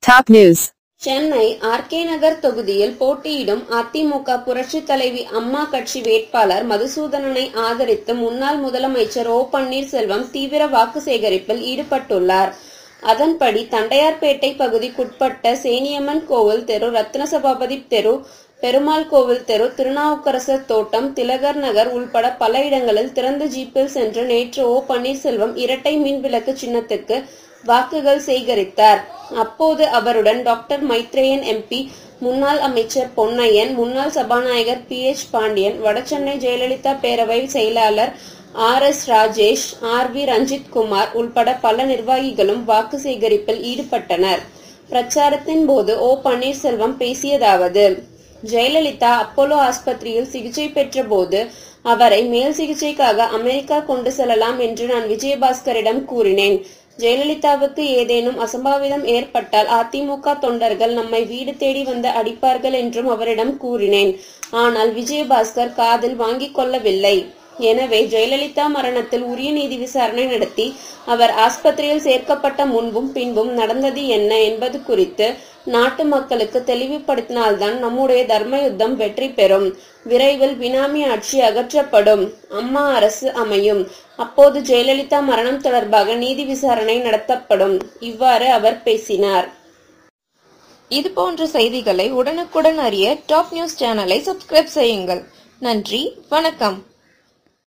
Top news. Chennai RK Nagar தொகுதியில் போட்டியிடும் அதிமுக புரட்சி தலைவி அம்மா கட்சி வேட்பாளர் மதுசூதனனை ஆதரித்து முன்னாள் முதலமைச்சர் ஓ பன்னீர்செல்வம் தீவிர வாக்கு சேகரிப்பில் ஈடுபட்டுள்ளார் அதன்படி தண்டையார்பேட்டை பகுதிக்குட்பட்ட சேனியம்மன் கோவில் தெரு ரத்ன சபாபதி தெரு பெருமாள் கோவில் தெரு திருநாவுக்கரசர் தோட்டம் திலகர் நகர் உள்பட பல இடங்களில் திறந்த ஜீப்பில் சென்று நேற்று ஓ பன்னீர்செல்வம் இரட்டை மின் விளக்கு சின்னத்திற்கு வாக்குகள் சேகரித்தார் அப்போது அவருடன் டாக்டர் மைத்ரேயன் எம்பி முன்னாள் அமைச்சர் பொன்னையன் முன்னாள் சபாநாயகர் பி எச் பாண்டியன் வடசென்னை ஜெயலலிதா பேரவை செயலாளர் R S Rajesh R V Ranjith Kumar உள்பட பல நிர்வாகிகளும் வாக்கு சேகரிப்பில் ஈடுபட்டனர் பிரச்சாரத்தின் போது ஓ பன்னீர்செல்வம் பேசியதாவது ஜெயலலிதா அப்போலோ ஆஸ்பத்திரியில் சிகிச்சை பெற்ற போது அவரை மேல் சிகிச்சைக்காக அமெரிக்கா கொண்டு செல்லலாம் என்று நான் விஜயபாஸ்கரிடம் கூறினேன் ஜெயலலிதாவுக்கு ஏதேனும் அசம்பாவிதம் ஏற்பட்டால் அதிமுக தொண்டர்கள் நம்மை வீடு தேடி வந்து அடிப்பார்கள் என்றும் அவரிடம் கூறினேன் ஆனால் விஜயபாஸ்கர் காதில் வாங்கிக் கொள்ளவில்லை எனவே ஜெயலலிதா மரணத்தில் உரிய நீதி விசாரணை நடத்தி அவர் ஆஸ்பத்திரியில் சேர்க்கப்பட்ட முன்பும் பின்பும் நடந்தது என்ன என்பது குறித்து நாட்டு மக்களுக்கு தெளிவுபடுத்தினால்தான் நம்முடைய தர்ம யுத்தம் வெற்றி பெறும் விரைவில் பினாமி ஆட்சி அகற்றப்படும் அம்மா அரசு அமையும் அப்போது ஜெயலலிதா மரணம் தொடர்பாக நீதி விசாரணை நடத்தப்படும் இவ்வாறு அவர் பேசினார் இது போன்ற செய்திகளை உடனுக்குடன் அறிய டாப் நியூஸ் சேனலை சப்ஸ்கிரைப் செய்யுங்கள் நன்றி வணக்கம்